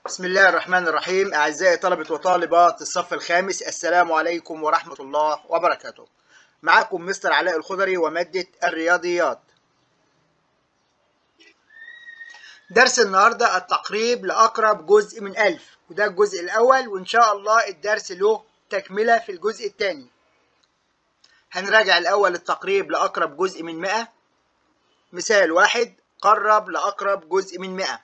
بسم الله الرحمن الرحيم أعزائي طلبة وطالبات الصف الخامس السلام عليكم ورحمة الله وبركاته معكم مستر علاء الخضري ومادة الرياضيات درس النهاردة التقريب لأقرب جزء من ألف وده الجزء الأول وإن شاء الله الدرس له تكملة في الجزء الثاني هنراجع الأول التقريب لأقرب جزء من مئة مثال واحد قرب لأقرب جزء من مئة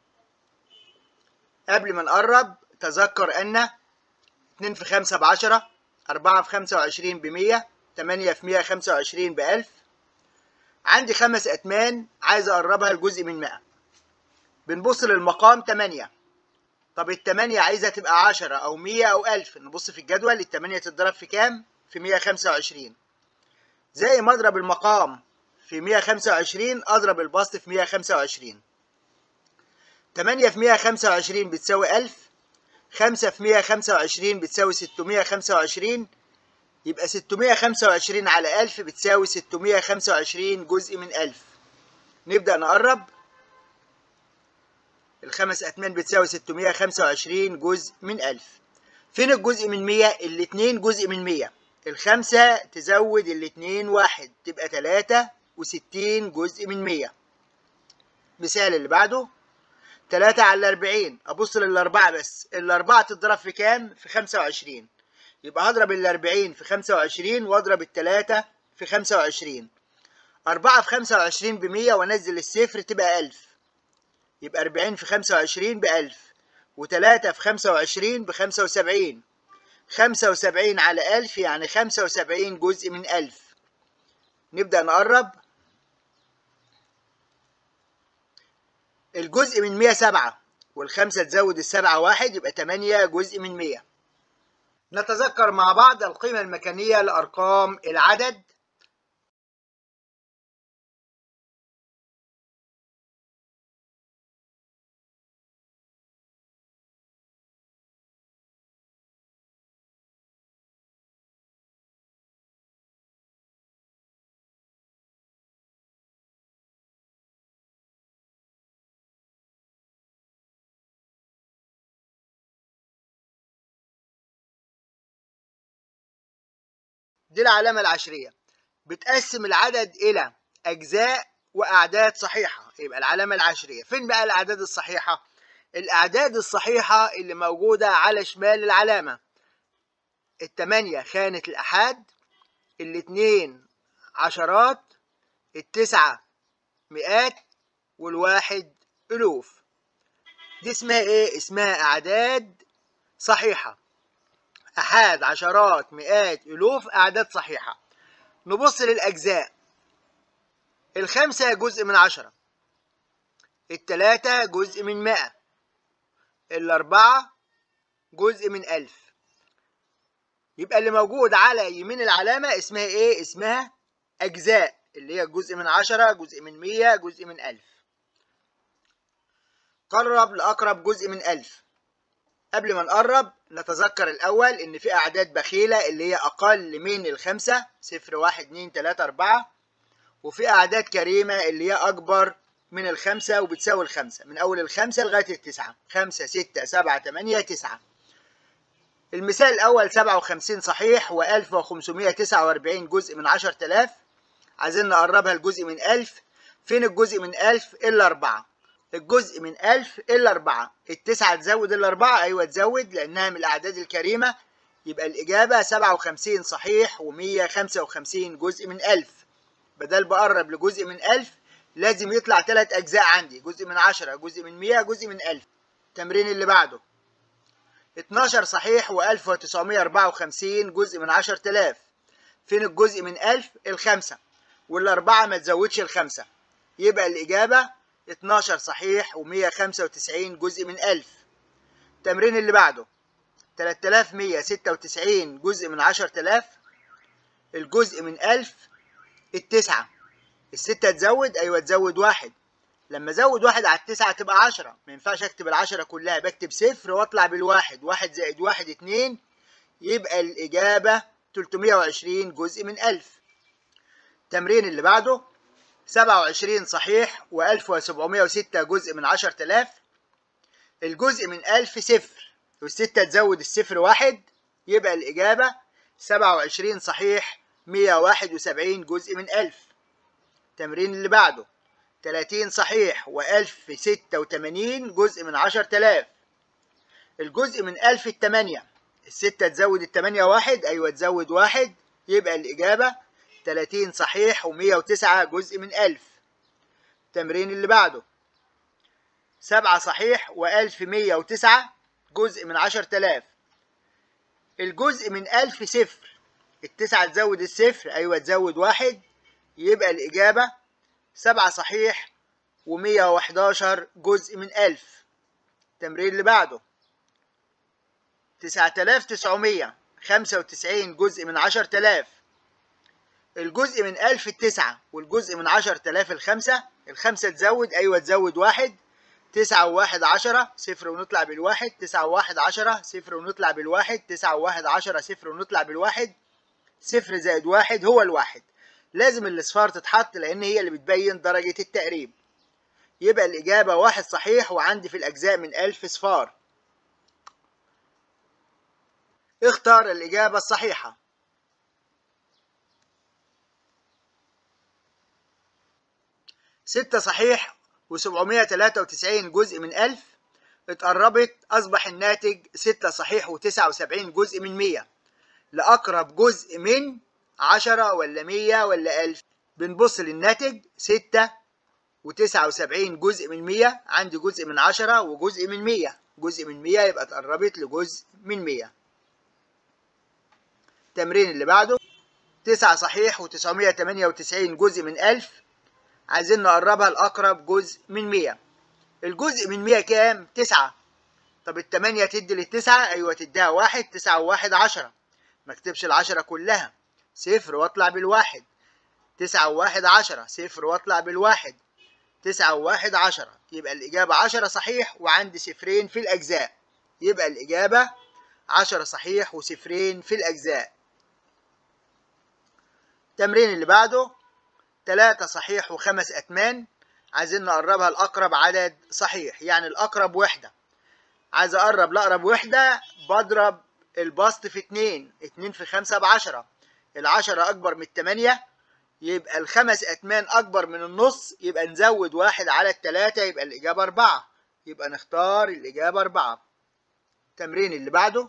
قبل ما نقرب تذكر أن 2 في 5 بعشرة 4 في 25 بمية 8 في 125 بألف عندي خمس أتمان عايز أقربها لجزء من 100 بنبص للمقام 8 طب التمانية عايزة تبقى 10 أو 100 أو 1000 نبص في الجدول التمانية تتضرب في كام؟ في 125 زي ما أضرب المقام في 125 أضرب البسط في 125 8 في 125 بتساوي 1000 5 في 125 بتساوي 625 يبقى 625 على 1000 بتساوي 625 جزء من 1000 نبدأ نقرب الخمس أتمان بتساوي 625 جزء من 1000 فين الجزء من 100 الاتنين جزء من 100 الخمسة تزود الاتنين واحد تبقى 63 جزء من 100 مثال اللي بعده 3 على 40 ابص للاربعه بس الاربعه تضرب في كام في 25 يبقى هضرب ال 40 في 25 واضرب الثلاثه في 25 4 في 25 ب 100 وانزل الصفر تبقى 1000 يبقى 40 في 25 ب 1000 و3 في 25 ب 75 75 على 1000 يعني 75 جزء من 1000 نبدأ نقرب الجزء من 100 سبعة والخمسة تزود السبعة واحد يبقى 8 جزء من 100 نتذكر مع بعض القيمة المكانية لأرقام العدد دي العلامة العشرية بتقسم العدد إلى أجزاء وأعداد صحيحة يبقى العلامة العشرية فين بقى الأعداد الصحيحة؟ الأعداد الصحيحة اللي موجودة على شمال العلامة التمانية خانة الأحاد الاتنين عشرات التسعة مئات والواحد ألوف دي اسمها إيه؟ اسمها أعداد صحيحة أحاد عشرات مئات ألوف أعداد صحيحة نبص للأجزاء الخمسة جزء من عشرة التلاتة جزء من مئة الأربعة جزء من ألف يبقى اللي موجود على يمين العلامة اسمها إيه؟ اسمها أجزاء اللي هي جزء من عشرة جزء من مية جزء من ألف قرب لأقرب جزء من ألف قبل ما نقرب نتذكر الأول إن في أعداد بخيلة اللي هي أقل من الخمسة صفر واحد اتنين تلاتة أربعة وفي أعداد كريمة اللي هي أكبر من الخمسة وبتساوي الخمسة من أول الخمسة لغاية التسعة خمسة ستة سبعة تمانية تسعة المثال الأول سبعة وخمسين صحيح وألف وخمسمية تسعة وأربعين جزء من عشر تلاف عايزين نقربها لجزء من ألف فين الجزء من ألف إلا أربعة الجزء من ألف إلا أربعة التسعة تزود الأربعة أيوة تزود لأنها من الأعداد الكريمة يبقى الإجابة سبعة وخمسين صحيح ومية خمسة وخمسين جزء من ألف بدل بقرب لجزء من ألف لازم يطلع تلات أجزاء عندي جزء من عشرة جزء من مية جزء من ألف التمرين اللي بعده اتناشر صحيح وألف وتسعمية أربعة وخمسين جزء من عشر تلاف فين الجزء من ألف الخمسة والأربعة ما تزودش الخمسة يبقى الإجابة 12 صحيح و195 جزء من 1000 التمرين اللي بعده 3196 جزء من 10000 الجزء من 1000 التسعة الستة تزود أيوة تزود واحد لما أزود واحد على التسعة تبقى عشرة ما ينفعش أكتب العشرة كلها بكتب صفر وأطلع بالواحد واحد زائد واحد اتنين يبقى الإجابة 320 جزء من 1000 التمرين اللي بعده 27 صحيح و1706 جزء من 10000 الجزء من ألف صفر والستة تزود الصفر واحد يبقى الإجابة سبعة وعشرين صحيح مية واحد وسبعين جزء من ألف التمرين اللي بعده تلاتين صحيح وألف ستة وتمانين جزء من عشر تلاف الجزء من ألف التمانية الستة تزود التمانية واحد أيوة تزود واحد يبقى الإجابة تلاتين صحيح ومية وتسعة جزء من ألف التمرين اللي بعده سبعة صحيح وألف مية وتسعة جزء من عشر تلاف الجزء من ألف صفر التسعة تزود الصفر أيوة تزود واحد يبقى الإجابة سبعة صحيح ومية وحداشر جزء من ألف التمرين اللي بعده تسعة آلاف تسعمية خمسة وتسعين جزء من عشر تلاف الجزء من ألف التسعة والجزء من عشر تلاف الخمسة الخمسة تزود أيوة تزود واحد تسعة وواحد عشرة صفر ونطلع بالواحد تسعة وواحد عشرة صفر ونطلع بالواحد تسعة وواحد عشرة صفر ونطلع بالواحد صفر زائد واحد هو الواحد لازم الاصفار تتحط لأن هي اللي بتبين درجة التقريب يبقى الإجابة واحد صحيح وعندي في الأجزاء من ألف صفار اختار الإجابة الصحيحة ستة صحيح و793 جزء من ألف اتقربت أصبح الناتج ستة صحيح وتسعة وسبعين جزء من مية لأقرب جزء من عشرة ولا مية ولا ألف بنبص للناتج ستة وتسعة وسبعين جزء من مية عندي جزء من عشرة وجزء من مية جزء من مية يبقى اتقربت لجزء من مية التمرين اللي بعده تسعة صحيح وتسعمية تمانية وتسعين جزء من ألف عايزين نقربها لأقرب جزء من مية الجزء من مية كام؟ تسعة طب التمانية تدي للتسعة أيوة تديها واحد تسعة وواحد عشرة ما اكتبش العشرة كلها صفر واطلع بالواحد تسعة وواحد عشرة صفر واطلع بالواحد تسعة وواحد عشرة يبقى الإجابة عشرة صحيح وعندي صفرين في الأجزاء يبقى الإجابة عشرة صحيح وصفرين في الأجزاء التمرين اللي بعده تلاتة صحيح وخمس أتمان عايزين نقربها لأقرب عدد صحيح يعني الأقرب وحدة عايز أقرب لأقرب وحدة بضرب البسط في اتنين اتنين في خمسة بعشرة العشرة أكبر من التمانية يبقى الخمس أتمان أكبر من النص يبقى نزود واحد على التلاتة يبقى الإجابة أربعة يبقى نختار الإجابة أربعة التمرين اللي بعده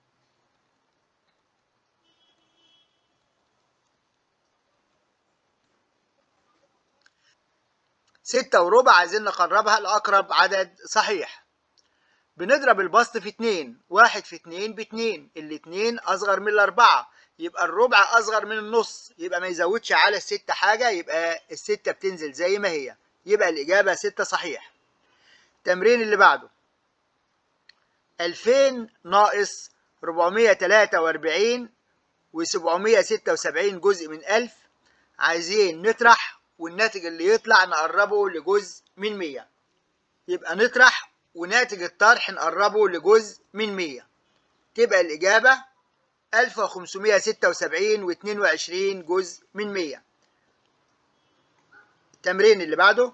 ستة وربع عايزين نقربها لأقرب عدد صحيح بنضرب البسط في اتنين واحد في اتنين باتنين الاتنين أصغر من الأربعة يبقى الربع أصغر من النص يبقى ما يزودش على الستة حاجة يبقى الستة بتنزل زي ما هي يبقى الإجابة ستة صحيح التمرين اللي بعده ألفين ناقص ربعمية تلاتة وأربعين وسبعمية ستة وسبعين جزء من ألف عايزين نطرح والناتج اللي يطلع نقربه لجزء من مية يبقى نطرح وناتج الطرح نقربه لجزء من مية تبقى الإجابة ألف وخمسمية ستة وسبعين واتنين وعشرين جزء من مية التمرين اللي بعده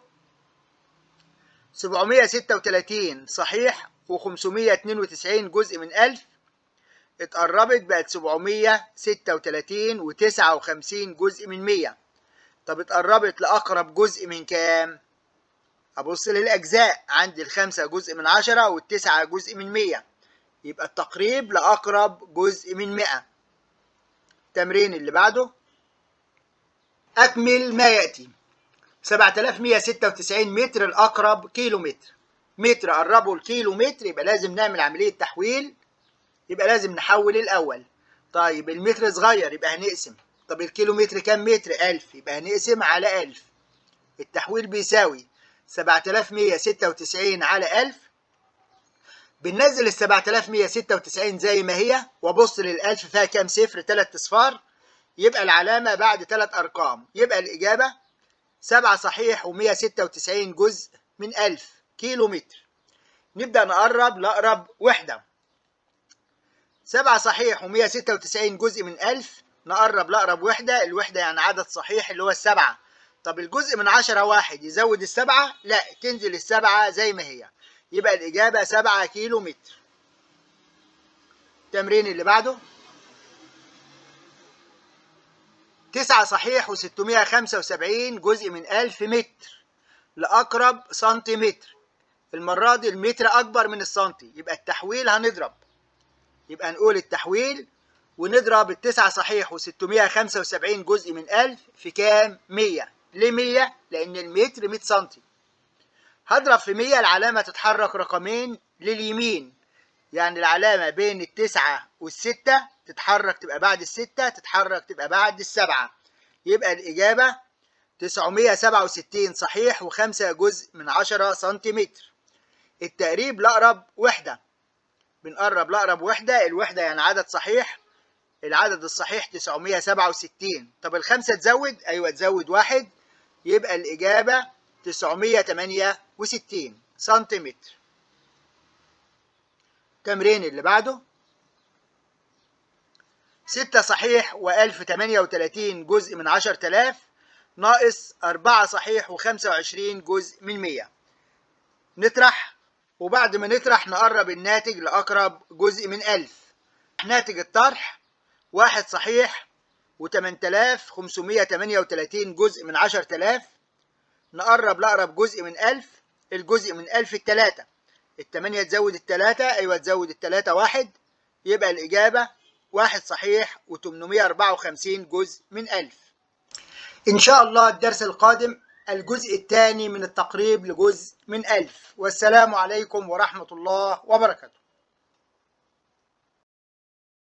سبعمية ستة وتلاتين صحيح وخمسمية اتنين وتسعين جزء من ألف اتقربت بقت سبعمية ستة وتلاتين وتسعة وخمسين جزء من مية طب اتقربت لأقرب جزء من كام؟ أبص للأجزاء عندي الخمسة جزء من عشرة والتسعة جزء من مية يبقى التقريب لأقرب جزء من مئة التمرين اللي بعده أكمل ما يأتي 7196 متر الأقرب كيلو متر متر قربه الكيلو متر يبقى لازم نعمل عملية تحويل يبقى لازم نحول الأول طيب المتر صغير يبقى هنقسم طب الكيلو متر كام متر 1000 يبقى هنقسم على 1000 التحويل بيساوي 7196 على 1000 بننزل ال 7196 زي ما هي وابص لل 1000 فيها كام صفر 3 اصفار يبقى العلامة بعد 3 أرقام يبقى الإجابة 7 صحيح و196 جزء من 1000 كيلو متر نبدأ نقرب لأقرب وحدة 7 صحيح و196 جزء من 1000 نقرب لأقرب وحدة الوحدة يعني عدد صحيح اللي هو السبعة طب الجزء من عشرة واحد يزود السبعة لا تنزل السبعة زي ما هي يبقى الإجابة سبعة كيلو متر التمرين اللي بعده تسعة صحيح وستمائة خمسة وسبعين جزء من ألف متر لأقرب سنتيمتر المرة دي المتر أكبر من السنتي يبقى التحويل هنضرب يبقى نقول التحويل ونضرب التسعة صحيح وستمائة خمسة وسبعين جزء من ألف في كام؟ مية ليه مية؟ لأن المتر مية سنتي هضرب في مية العلامة تتحرك رقمين لليمين يعني العلامة بين التسعة والستة تتحرك تبقى بعد الستة تتحرك تبقى بعد السبعة يبقى الإجابة تسعمية سبعة وستين صحيح وخمسة جزء من عشرة سنتيمتر التقريب لأقرب وحدة بنقرب لأقرب وحدة الوحدة يعني عدد صحيح العدد الصحيح 967 طب الخمسة تزود أيوة تزود واحد يبقى الإجابة 968 سنتيمتر التمرين اللي بعده ستة صحيح وألف تمانية وتلاتين جزء من عشر تلاف ناقص أربعة صحيح وخمسة وعشرين جزء من مية نطرح وبعد ما نطرح نقرب الناتج لأقرب جزء من ألف ناتج الطرح واحد صحيح وتمن تلاف خمسمية تمانية وتلاتين جزء من عشر تلاف نقرب لأقرب جزء من ألف الجزء من ألف التلاتة التمانية تزود التلاتة أيوة تزود التلاتة واحد يبقى الإجابة واحد صحيح وتمنمية أربعة وخمسين جزء من ألف إن شاء الله الدرس القادم الجزء الثاني من التقريب لجزء من ألف والسلام عليكم ورحمة الله وبركاته